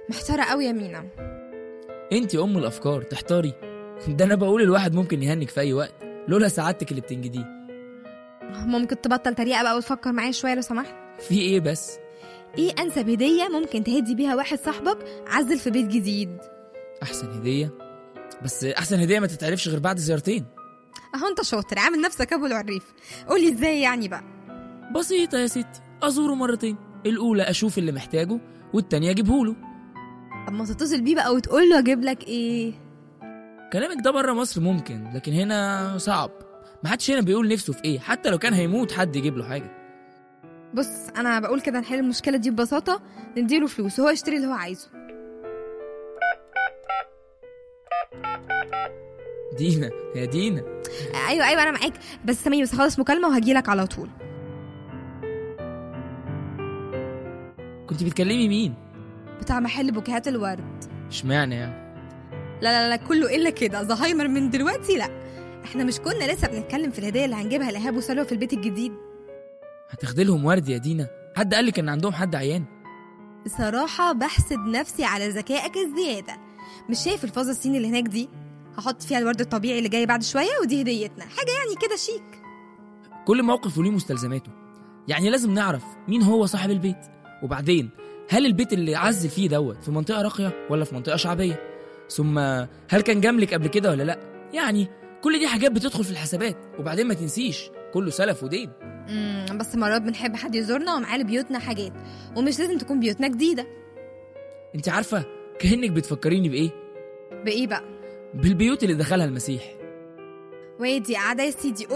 محتاره قوي يا مينا انت ام الافكار تحتاري ده انا بقول الواحد ممكن يهنك في اي وقت لولا سعادتك اللي بتنجديه ممكن تبطل تريقه بقى وتفكر معايا شويه لو سمحت في ايه بس ايه انسب هديه ممكن تهدي بيها واحد صاحبك عزل في بيت جديد احسن هديه بس احسن هديه ما تتعرفش غير بعد زيارتين اهو انت شاطر عامل نفسك ابو العريف قولي ازاي يعني بقى بسيطه يا ستي ازوره مرتين الاولى اشوف اللي محتاجه والتانية اجيبهوله اما تتصل بيه بقى وتقول له اجيب لك ايه كلامك ده بره مصر ممكن لكن هنا صعب ما حدش هنا بيقول نفسه في ايه حتى لو كان هيموت حد يجيب له حاجه بص انا بقول كده نحل المشكله دي ببساطه نديله فلوس وهو يشتري اللي هو عايزه دينا يا دينا ايوه ايوه انا معاك بس سامي بس خلص مكالمه وهجيلك على طول كنت بتكلمي مين بتاع محل بوكيهات الورد اشمعنى يعني لا لا لا كله الا كده زهايمر من دلوقتي لا احنا مش كنا لسه بنتكلم في الهديه اللي هنجيبها لايهاب وسلوى في البيت الجديد هتاخدي لهم ورد يا دينا حد قال لك ان عندهم حد عيان بصراحه بحسد نفسي على ذكائك الزياده مش شايف الفازه الصيني اللي هناك دي هحط فيها الورد الطبيعي اللي جاي بعد شويه ودي هديتنا حاجه يعني كده شيك كل موقف وليه مستلزماته يعني لازم نعرف مين هو صاحب البيت وبعدين هل البيت اللي عزل فيه دوت في منطقه راقيه ولا في منطقه شعبيه ثم هل كان جاملك قبل كده ولا لا يعني كل دي حاجات بتدخل في الحسابات وبعدين ما تنسيش كله سلف ودين امم بس مرات بنحب حد يزورنا ومعاه لبيوتنا حاجات ومش لازم تكون بيوتنا جديده انت عارفه كانك بتفكريني بايه بايه بقى بالبيوت اللي دخلها المسيح وادي قاعده يا سيدي